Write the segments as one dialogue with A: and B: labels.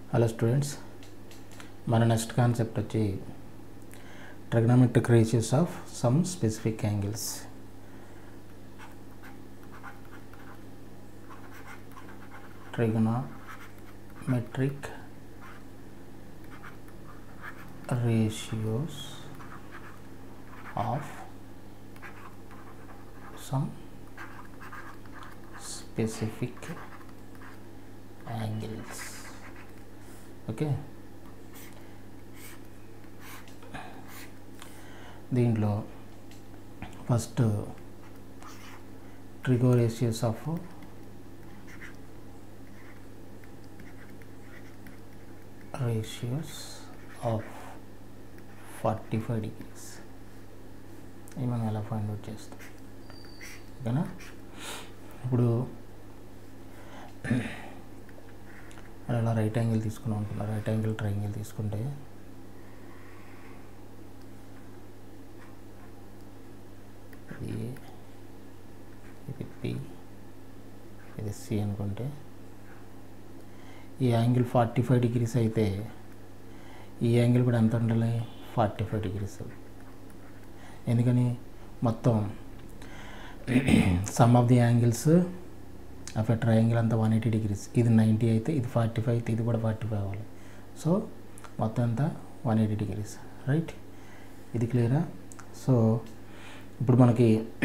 A: hello students మన next concept వచ్చి trigonometric ratios of some specific angles trigonometric ratios of some specific angles okay దీంట్లో first trigo ratios of ratios of forty five degrees ఇవి మనం ఎలా find out చేస్తాం ఓకేనా ఇప్పుడు అలా రైట్ యాంగిల్ తీసుకున్నాం అనుకున్నా రైట్ యాంగిల్ ట్రయాంగిల్ తీసుకుంటే ఇది ఇది పి ఇది సి అనుకుంటే ఈ యాంగిల్ ఫార్టీ ఫైవ్ డిగ్రీస్ అయితే ఈ యాంగిల్ కూడా ఎంత ఉండాలి ఫార్టీ ఫైవ్ డిగ్రీస్ ఎందుకని మొత్తం sum of the angles of a triangle అంతా వన్ ఎయిటీ డిగ్రీస్ ఇది నైంటీ అయితే ఇది ఫార్టీ ఫైవ్ అయితే ఇది కూడా ఫార్టీ ఫైవ్ అవ్వాలి సో మొత్తం అంతా వన్ ఎయిటీ డిగ్రీస్ రైట్ ఇది క్లియరా సో ఇప్పుడు మనకి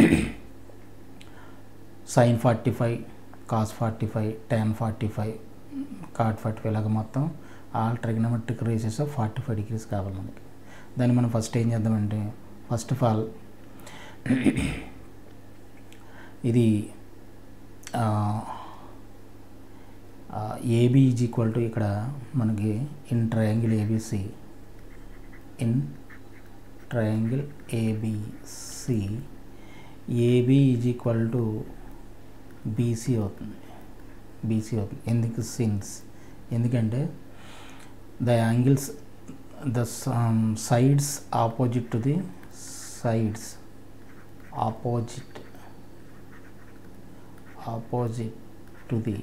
A: sine forty five cos forty five tan forty five cot forty five ఇలాగ మొత్తం all trigonometric ratios of forty five degrees కావాలి మనకి దాన్ని మనం ఫస్ట్ ఏం చేద్దామంటే ఫస్ట్ ఆఫ్ ఆల్ ఇది ఏబి ఈజ్ ఈక్వల్ టు ఇక్కడ మనకి in triangle ABC in triangle ABC AB is equal to BC అవుతుంది బీసీ అవుతుంది ఎందుకు సిన్స్ ఎందుకంటే the angles the um, sides opposite to the sides opposite opposite to the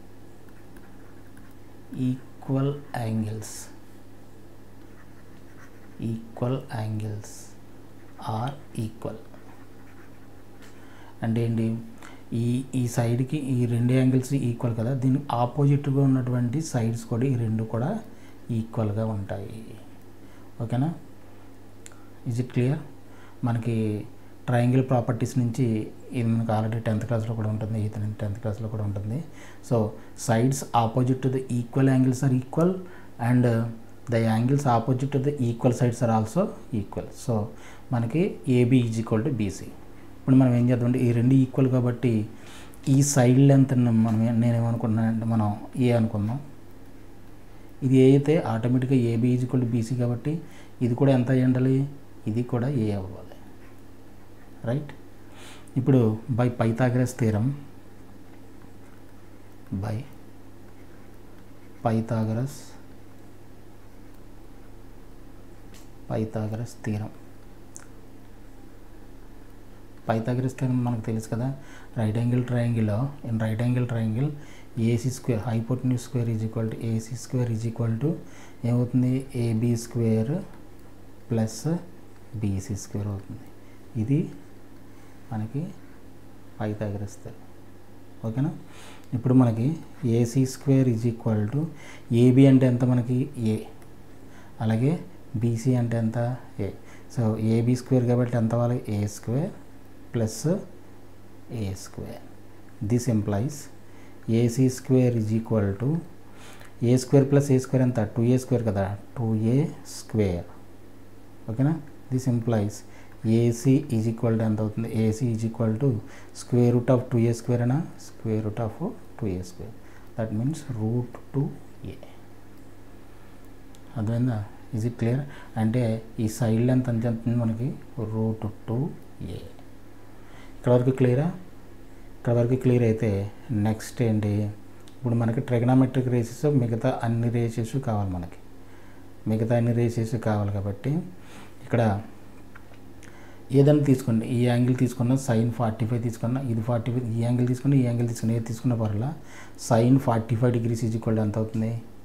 A: equal angles equal angles are equal అంటే ఏంటి ఈ ఈ సైడ్కి ఈ రెండు యాంగిల్స్ ఈక్వల్ కదా దీనికి ఆపోజిట్గా ఉన్నటువంటి సైడ్స్ కూడా ఈ రెండు కూడా ఈక్వల్గా ఉంటాయి ఓకేనా ఈజ్ ఇట్ క్లియర్ మనకి ట్రయాంగిల్ ప్రాపర్టీస్ నుంచి ఇది మనకు ఆల్రెడీ టెన్త్ క్లాస్లో కూడా ఉంటుంది ఇది టెన్త్ క్లాస్లో కూడా ఉంటుంది so sides opposite to the equal angles are equal and the angles opposite to the equal sides are also equal so మనకి AB is equal to BC ఇప్పుడు మనం ఏం చేద్దామంటే ఈ రెండు ఈక్వల్ కాబట్టి ఈ సైడ్ లెంత్ మనం నేనేమనుకున్నాను అంటే మనం ఏ అనుకుందాం ఇది ఏ అయితే ఆటోమేటిక్గా AB is equal to BC కాబట్టి ఇది కూడా ఎంత అయ్యి ఉండాలి ఇది కూడా ఏ అవ్వాలి రైట్ ఇప్పుడు by Pythagoras theorem by Pythagoras Pythagoras theorem Pythagoras theorem మనకు తెలుసు కదా రైట్ యాంగిల్ ట్రయాంగిల్లో in right angle triangle AC square hypotenuse square is equal to AC square is equal to ఏమవుతుంది AB square plus BC square అవుతుంది ఇది మనకి Pythagoras theorem ఓకేనా ఇప్పుడు మనకి AC square is equal to AB అంటే ఎంత మనకి ఏ అలాగే బీసీ అంటే ఎంత ఏ సో ఏబీ స్క్వేర్ కాబట్టి ఎంత అవ్వాలి a square plus a square this implies AC square is equal to a square plus a square ఎంత టూ ఏ స్క్వేర్ కదా టూ ఏ స్క్వేర్ ఓకేనా this implies AC is equal to ఎంత అవుతుంది AC is equal to square root of two a square అనా square root of two a square that means root two a అర్థమైందా is it clear అంటే ఈ side length ఎంత చెప్తుంది మనకి route two ఏ ఇక్కడ వరకు క్లియరా ఇక్కడ వరకు క్లియర్ అయితే నెక్స్ట్ ఏంటి ఇప్పుడు మనకి ట్రిగనామెట్రిక్ రేసెస్ మిగతా అన్ని రేసెస్ కావాలి మనకి మిగతా అన్ని రేసెస్ కావాలి కాబట్టి ఇక్కడ ఏదైనా తీసుకోండి ఈ యాంగిల్ తీసుకున్నా సైన్ ఫార్టీ ఫైవ్ తీసుకున్నా ఇది ఫార్టీ ఫైవ్ ఈ యాంగిల్ తీసుకున్నా ఈ యాంగిల్ తీసుకున్నా ఏది తీసుకున్న పర్లా sine forty five degrees is equal ఎంత అవుతుంది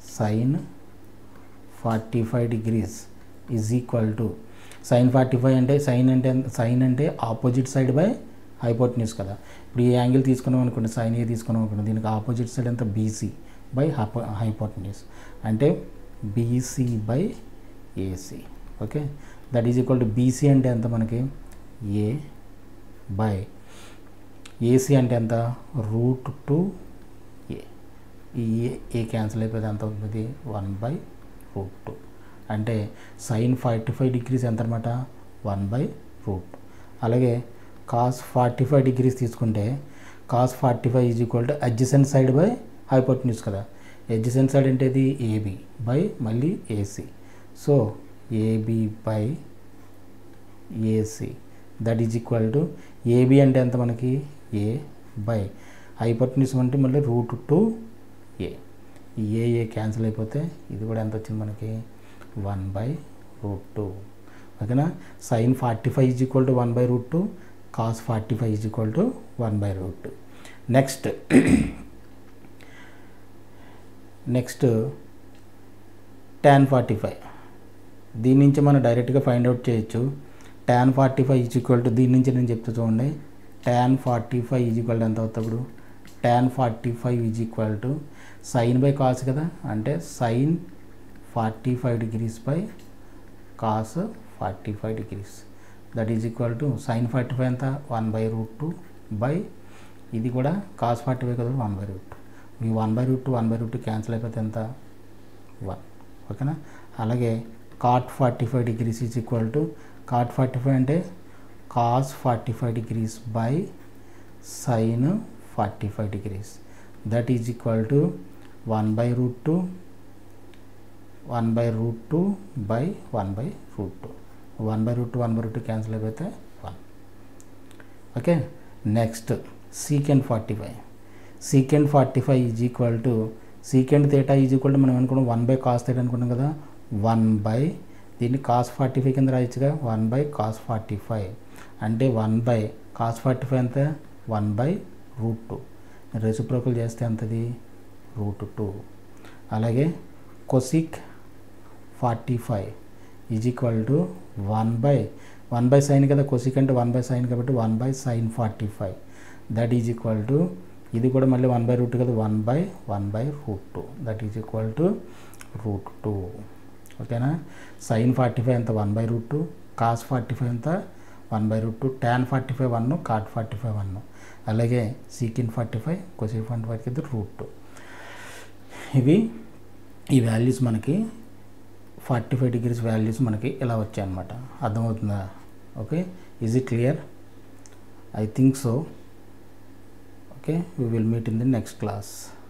A: sine forty five degrees is equal to sine forty five అంటే సైన్ అంటే సైన్ అంటే ఆపోజిట్ సైడ్ బై హైపోటన్యూస్ కదా ఇప్పుడు ఈ యాంగిల్ తీసుకున్నాం అనుకోండి సైన్ ఏ తీసుకున్నాం అనుకోండి దీనికి ఆపోజిట్ సైడ్ ఎంత బీసీ బై హైపో హైపోటన్యూస్ అంటే BC by AC okay that is equal to BC అంటే ఎంత మనకి ఏ బై ఏసీ అంటే ఎంత రూట్ టు ఏ ఈ ఏ ఏ క్యాన్సిల్ అయిపోతే ఎంత అవుతుంది వన్ బై రూట్ టూ అంటే సైన్ ఫార్టీ ఫైవ్ డిగ్రీస్ ఎంత అనమాట వన్ బై రూట్ అలాగే కాస్ ఫార్టీ ఫైవ్ డిగ్రీస్ తీసుకుంటే cos forty five is equal to adjacent side by hypotenuse కదా అడ్జసెంట్ సైడ్ అంటే ఇది ఏబి బై మళ్ళీ AC so AB by AC that is equal to AB అంటే ఎంత మనకి ఏ by hypotenuse అంటే మళ్ళీ రూట్ టు ఏ ఈ ఏ ఏ క్యాన్సిల్ అయిపోతే ఇది కూడా ఎంత వచ్చింది మనకి వన్ బై రూట్ టూ ఓకేనా sine forty five is equal to one by root two cos forty five is equal to one by root two next next tan forty five దీని నుంచి మనం డైరెక్ట్గా ఫైండ్ అవుట్ చేయొచ్చు tan forty five is equal to దీని నుంచి నేను చెప్తా చూడండి tan forty five is equal to ఎంత అవుతుంది tan forty five is equal to sine by cos కదా అంటే sine forty five degrees by cos forty five degrees that is equal to sine forty five ఎంత one by root two by ఇది కూడా cos forty five కదా one by root ఈ one by root two one by root two cancel అయిపోతే ఎంత one ఓకేనా అలాగే cot forty five degrees is equal to cot forty five అంటే cos forty five degrees by sine forty five degrees that is equal to one by root two one by root two by one by root two one by root two one by root two cancel అయిపోతే one okay next second forty five second forty five is equal to second theta is equal to మనం అనుకున్నాం one by cos theta అనుకున్నాం కదా one by దీన్ని cos forty five కింద రాయొచ్చుగా one by cos forty five అంటే one by cos forty five ఎంత one by root two reciprocal చేస్తే ఎంతది రూట్ టూ అలాగే cosec forty five is equal to one by one by sine కదా cosec అంటే one by sine కాబట్టి one by sine forty five that is equal to ఇది కూడా మళ్ళీ one by root కదా one by one by root two that is equal to root two ఓకేనా sine forty five ఎంత one by root two cos forty five ఎంత one by root two tan forty five one cot forty five one అలాగే secant forty five cosec forty five కింద root two ఇవి ఈ values మనకి forty five degrees values మనకి ఇలా వచ్చాయి అనమాట అర్థమవుతుందా okay is it clear I think so okay we will meet in the next class